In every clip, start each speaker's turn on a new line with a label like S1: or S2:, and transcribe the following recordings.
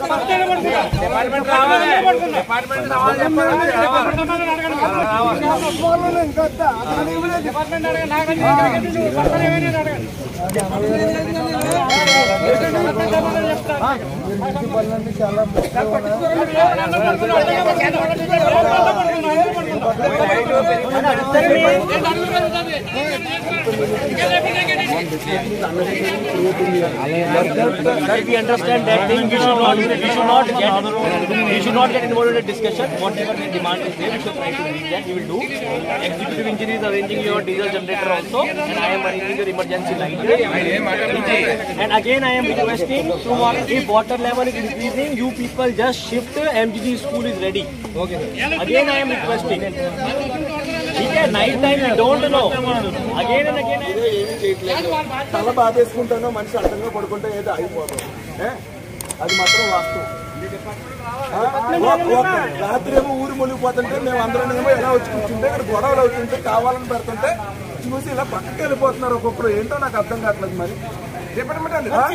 S1: Department రావాలి department రావాలి
S2: Sir, we understand that thing. We should not, we should not get, we should not get involved in a discussion. Whatever the demand is there, we should try to meet that. We will do. Executive engineer is arranging your diesel generator also, and I am arranging your emergency light. And again, I am requesting to what if water level is increasing, you people just shift. MGG school is ready. Again, I am requesting. ठीक है night time we don't know again and again
S3: ఏమీ చేయట్లేదు తల బాధేసుకుంటానో మనిషి అడ్డంగా పడుకుంటే ఏదో అయిపోతుంది ఏ? అది మాత్రం వాస్తవం ఆ? ఒక- ఒక రాత్రి ఏమో ఊరు మునిగిపోతుంటే మేము అందరం ఏమో ఎలా వచ్చి కూర్చుంటే ఇక్కడ గొడవలు అవుతుంటే కావాలని పెడుతుంటే చూసి ఇలా పక్కకి వెళ్ళిపోతున్నారు ఒక్కొక్కరు ఏంటో నాకు అర్థం కావట్లేదు మరి డిపార్ట్మెంట్ అండి ఆ?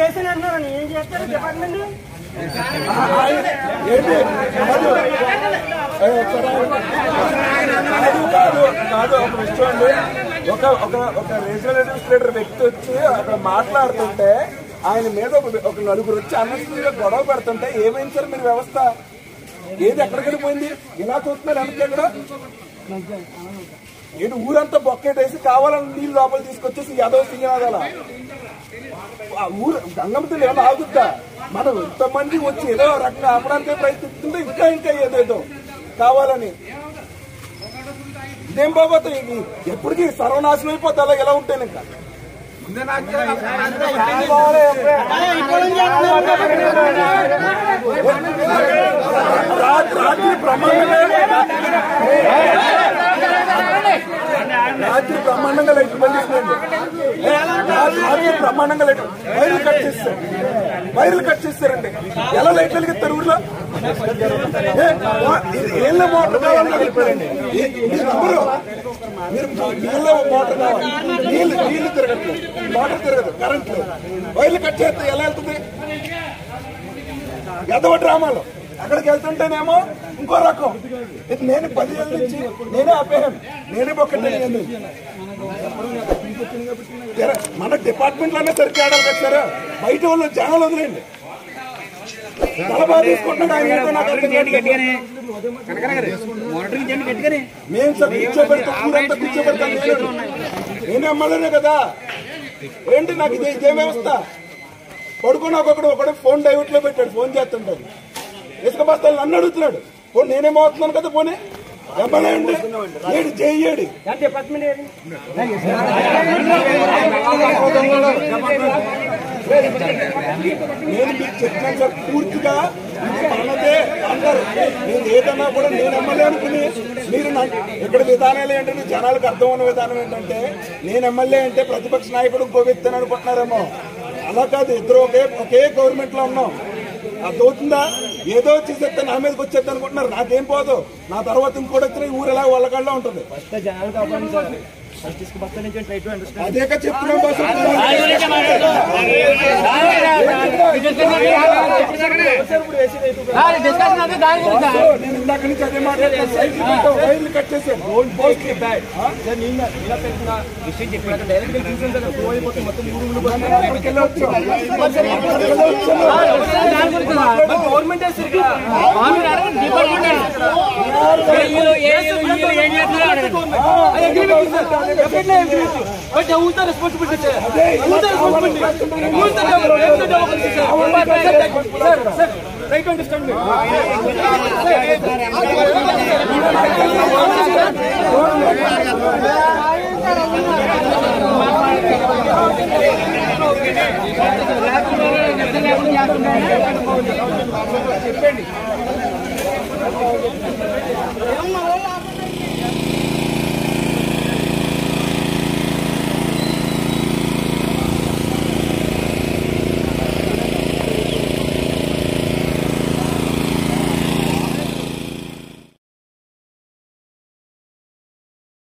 S3: ఏంటి కాదు. ఏ, ఒకసారి కాదు కాదు కాదు ఒక విషయం అండి ఒక ఒక ఒక రీజనల్ అడ్మినిస్ట్రేటర్ వ్యక్తి వచ్చి అక్కడ మాట్లాడుతుంటే ఆయన మీద ఒక ఒక నలుగురు వచ్చి అన్నసరిగా గొడవ పెడుతుంటే ఏమైంది సార్ మీరు వ్యవస్థ ఏది ఎక్కడికి వెళ్ళిపోయింది ఇలా చూస్తున్నారు వెనక్కి ఎక్కడ ఏంటి ఊరంతా బొక్కేటేసి కావాలని నీళ్ళు లోపల తీసుకొచ్చేసి యాదవ సింగనాదాల ఆ ఊరు గంగమ్మతులు ఏమైనా ఆగుద్దా మనం ఇంతమంది వచ్చి ఏదో రకంగా ఆపడానికి ప్రయత్నిస్తుంటే ఇంకా ఇంకా ఏదేదో కావాలని ఇదేం బాబోతుంది ఇది ఎప్పటికీ సర్వనాశనం అయిపోతే అలా ఎలా ఉంటాను ఇంకా రాత్రి రాత్రి బ్రహ్మాండంగా రాత్రి బ్రహ్మాండంగా లైట్ పనిచేస్తుంది రాత్రి బ్రహ్మాండంగా లైట్ వైర్లు కట్ చేస్తారు వైర్లు కట్ చేస్తారండి ఎలా లైట్ వెలిగిస్తారు ఊర్లో ఏ, వా- ఇది ఏళ్ళ మోటార్ కావాలని అడుగుతారండి ఏ- మీరు నమ్మరు మీరు నీళ్ళ మోటార్ కావాలి నీళ్ళు నీళ్లు తిరగట్లేదు మోటార్ తిరగదు కరెంట్ లేదు వైర్లు కట్ చేస్తే ఎలా వెళ్తుంది ఎదవ డ్రామాలు అక్కడికి వెళ్తుంటేనేమో ఇంకో రకం ఇది నేను పదివేల నుంచి నేనే ఆపేయాను నేనే బొక్కట్టాను మన డిపార్ట్మెంట్ లోనే సరికి ఆడాలి కదా సార్ బయట వాళ్ళు జనాలు వదిలేండి తల బాగా తీసుకుంటున్నాడు ఆయన ఏంటో నాకు అర్థం కావట్లేదు. మేము సార్ కూర్చోబెడతాం ఊరంతా కూర్చోబెడతాం నేను నేనే అమ్మాలనే కదా ఏంటి నాకు ఇదే ఇదే వ్యవస్థ పడుకుని ఒక్కొక్కడు ఒకడు ఫోన్ డైవర్ట్ లో పెట్టాడు ఫోన్ చేస్తుంటాడు ఇసుక బస్తాలు నన్ను అడుగుతున్నాడు ఫోన్ నేనేమో అవుతున్నాను కదా పోనీ ఎమ్మెల్యే అండి ఏడు చెయ్యేడు నేను మీకు చెప్తున్నాను సార్ పూర్తిగా ఇది మనదే అంటారు నేను ఏదన్నా కూడా నేను ఎమ్మెల్యే అనుకుని మీరు నా- ఇక్కడ విధానాలు ఏంటంటే జనాలకు అర్థం ఉన్న విధానం ఏంటంటే నేను ఎమ్మెల్యే అంటే ప్రతిపక్ష నాయకుడు ఇంకో వ్యక్తి అని అనుకుంటున్నారేమో అలా కాదు ఇద్దరు ఒకే ఒకే గవర్నమెంట్ లో ఉన్నాం అర్థమవుతుందా ఏదో చేసేస్తే నా మీదకి వచ్చేది అనుకుంటున్నారు నాకేం పోదు నా తర్వాత ఇంకోటి వచ్చిన ఈ ఊరు ఎలా వాళ్ళకాళ్ళలో ఉంటుంది
S2: జనాలు కాపాడండి సార్ ఫస్ట్ इसके बस्ता నుంచి ట్రై టు అండర్స్టాండ్
S3: అదేక చెప్తున్నాం బాసు నేను ఇందాక నుంచి అదే మాట్లాడతాను సైకిల్ పెట్టు, వైర్లు కట్ చేసాను రోడ్ పోస్ట్ బ్యాగ్
S2: విషయం చెప్పాక డైరెక్ట్ గా చూసాను కదా ఫ్లో అయిపోతే మొత్తం మూడు ఊళ్ళు government but who the responsibility sir who the responsibility who the development sir sir try to understand
S3: చెప్పండి